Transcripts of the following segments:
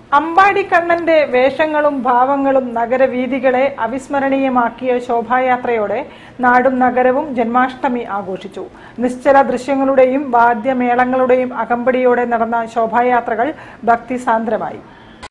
അമ്പാടി കണ്ണന്റെ വേഷങ്ങളും ഭാവങ്ങളും നഗരവീഥികളെ അവിസ്മരണീയമാക്കിയ ശോഭായാത്രയോടെ നാടും നഗരവും ജന്മാഷ്ടമി ആഘോഷിച്ചു നിശ്ചല ദൃശ്യങ്ങളുടെയും വാദ്യമേളങ്ങളുടെയും അകമ്പടിയോടെ നടന്ന ശോഭായാത്രകൾ ഭക്തിസാന്ദ്രമായി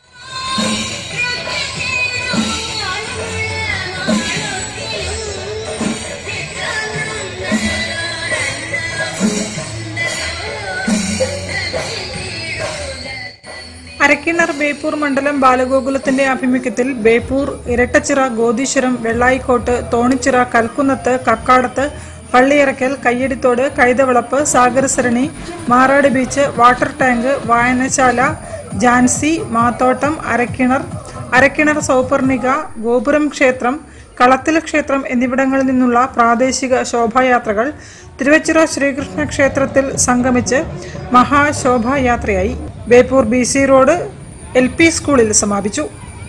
അരക്കിണർ ബേപ്പൂർ മണ്ഡലം ബാലഗോകുലത്തിന്റെ ആഭിമുഖ്യത്തിൽ Beypore Irattachira Godeeswaram Vellayikkode Thonichira Kalkunnath Kakkadath Palliyirakkal Kayyadithodu Kaithavilapp Sagarasarani Marad beach water tank വായനശാല ജാൻസി മാത്തോട്ടം അരക്കിണർ അരക്കിണർ സൗപർണിക ഗോപുരം ക്ഷേത്രം കളത്തിൽ ക്ഷേത്രം എന്നിവിടങ്ങളിൽ നിന്നുള്ള പ്രാദേശിക ശോഭായാത്രകൾ തിരുവച്ചിറ ശ്രീകൃഷ്ണ ക്ഷേത്രത്തിൽ സംഗമിച്ച് മഹാശോഭായാത്രയായി Beypore B C road L P സ്കൂളിൽ സമാപിച്ചു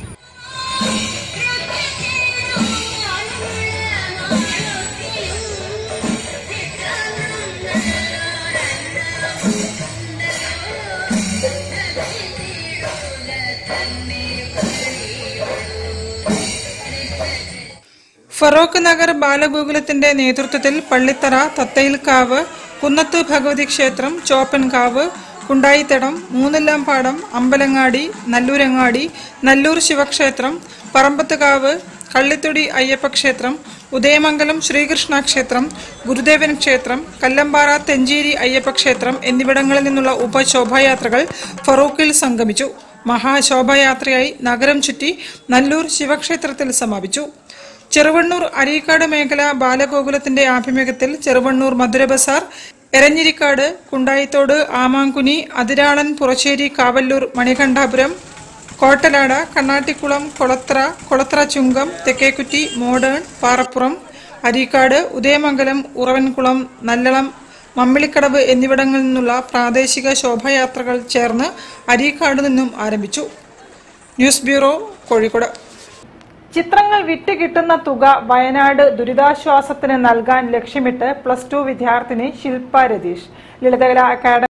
ഫറോക്ക് നഗർ ബാലഗോകുലത്തിന്റെ നേതൃത്വത്തിൽ പള്ളിത്തറ തത്തയിൽക്കാവ് കുന്നത്ത് ഭഗവതി ക്ഷേത്രം ചോപ്പൻകാവ് കുണ്ടായിത്തടം മൂന്നെല്ലാംപാടം അമ്പലങ്ങാടി നല്ലൂരങ്ങാടി നല്ലൂർ ശിവക്ഷേത്രം പറമ്പത്തുകാവ് കള്ളിത്തൊടി അയ്യപ്പ ക്ഷേത്രം ഉദയമംഗലം ശ്രീകൃഷ്ണ ക്ഷേത്രം ഗുരുദേവൻ ക്ഷേത്രം കല്ലമ്പാറ തെഞ്ചേരി അയ്യപ്പ ക്ഷേത്രം എന്നിവിടങ്ങളിൽ നിന്നുള്ള ഉപശോഭായാത്രകൾ ഫറൂഖിൽ സംഗമിച്ചു മഹാശോഭായാത്രയായി നഗരം ചുറ്റി നല്ലൂർ ശിവക്ഷേത്രത്തിൽ സമാപിച്ചു ചെറുവണ്ണൂർ അരീക്കാട് മേഖല ബാലഗോകുലത്തിന്റെ ആഭിമുഖ്യത്തിൽ ചെറുവണ്ണൂർ മധുര ബസാർ എരഞ്ഞിരിക്കാട് കുണ്ടായിത്തോട് ആമാങ്കുനി അതിരാളൻ പുറശ്ശേരി കാവല്ലൂർ മണികണ്ഠാപുരം കോട്ടലാട കണ്ണാട്ടിക്കുളം കൊളത്ര കൊളത്ര ചുങ്കം തെക്കേക്കുറ്റി മോഡേൺ പാറപ്പുറം അരീക്കാട് ഉദയമംഗലം ഉറവൻകുളം നല്ലളം മമ്മിളിക്കടവ് എന്നിവിടങ്ങളിൽ നിന്നുള്ള പ്രാദേശിക ശോഭായാത്രകൾ ചേർന്ന് അരീക്കാട് നിന്നും ആരംഭിച്ചു ന്യൂസ് ബ്യൂറോ കോഴിക്കോട് ചിത്രങ്ങൾ വിറ്റ് കിട്ടുന്ന തുക വയനാട് ദുരിതാശ്വാസത്തിന് നൽകാൻ ലക്ഷ്യമിട്ട് പ്ലസ് ടു വിദ്യാർത്ഥിനി ശില്പ രതീഷ് ലളിതകലാ അക്കാദമി